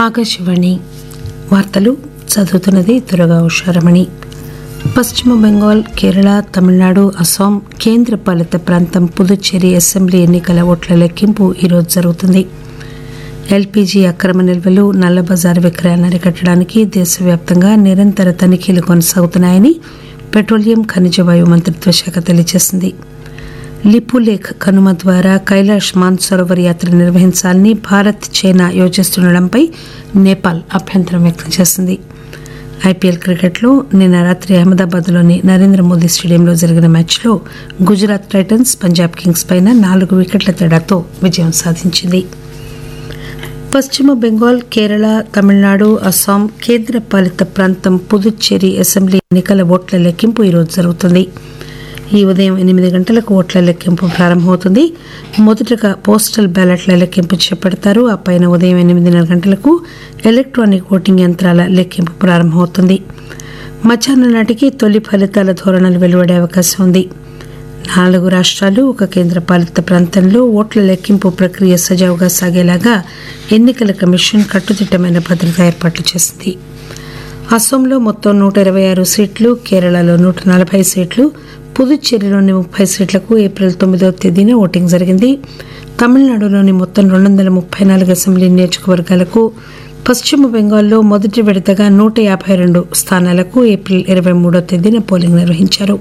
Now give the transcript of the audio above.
ఆకాశవాణి వార్తలు చదువుతున్నది దురగా ఉషారమణి పశ్చిమ బెంగాల్ కేరళ తమిళనాడు అస్సాం కేంద్రపాలిత ప్రాంతం పుదుచ్చేరి అసెంబ్లీ ఎన్నికల ఓట్ల లెక్కింపు ఈరోజు జరుగుతుంది ఎల్పీజీ అక్రమ నిల్వలు నల్లబజారు విక్రయాలను అరికట్టడానికి దేశవ్యాప్తంగా నిరంతర తనిఖీలు కొనసాగుతున్నాయని పెట్రోలియం ఖనిజ వాయు మంత్రిత్వ శాఖ తెలియజేసింది లిపులేఖ్ కనుమ ద్వారా కైలాష్ మాన్సరోవర్ యాత్ర నిర్వహించాలని భారత్ చైనా యోచిస్తుండడంపై నేపాల్ అభ్యంతరం వ్యక్తం చేసింది ఐపీఎల్ క్రికెట్లో నిన్న రాత్రి అహ్మదాబాద్లోని నరేంద్ర మోదీ స్టేడియంలో జరిగిన మ్యాచ్లో గుజరాత్ టైటన్స్ పంజాబ్ కింగ్స్ పైన నాలుగు వికెట్ల తేడాతో విజయం సాధించింది పశ్చిమ బెంగాల్ కేరళ తమిళనాడు అస్సాం కేంద్రపాలిత ప్రాంతం పుదుచ్చేరి అసెంబ్లీ ఎన్నికల ఓట్ల లెక్కింపు ఈరోజు జరుగుతుంది ఈ ఉదయం ఎనిమిది గంటలకు ఓట్ల లెక్కింపు ప్రారంభమవుతుంది మొదటగా పోస్టల్ బ్యాలెట్ల లెక్కింపు చేపడతారు ఆ పైన ఉదయం ఎనిమిదిన్నర గంటలకు ఎలక్ట్రానిక్ ఓటింగ్ యంత్రాల లెక్కింపు ప్రారంభమవుతుంది మధ్యాహ్నం నాటికి తొలి ఫలితాల ధోరణులు వెలువడే అవకాశం ఉంది నాలుగు రాష్ట్రాలు ఒక కేంద్రపాలిత ప్రాంతంలో ఓట్ల లెక్కింపు ప్రక్రియ సజావుగా సాగేలాగా ఎన్నికల కమిషన్ కట్టుదిట్టమైన భద్రతా ఏర్పాట్లు చేసింది అస్సాంలో మొత్తం నూట ఇరవై ఆరు సీట్లు కేరళలో నూట నలభై సీట్లు పుదుచ్చేరిలోని ముప్పై సీట్లకు ఏప్రిల్ తొమ్మిదవ తేదీన ఓటింగ్ జరిగింది తమిళనాడులోని మొత్తం రెండు వందల ముప్పై నాలుగు అసెంబ్లీ నియోజకవర్గాలకు పశ్చిమ బెంగాల్లో మొదటి విడతగా నూట యాభై రెండు స్థానాలకు ఏప్రిల్ ఇరవై మూడో తేదీన పోలింగ్ నిర్వహించారు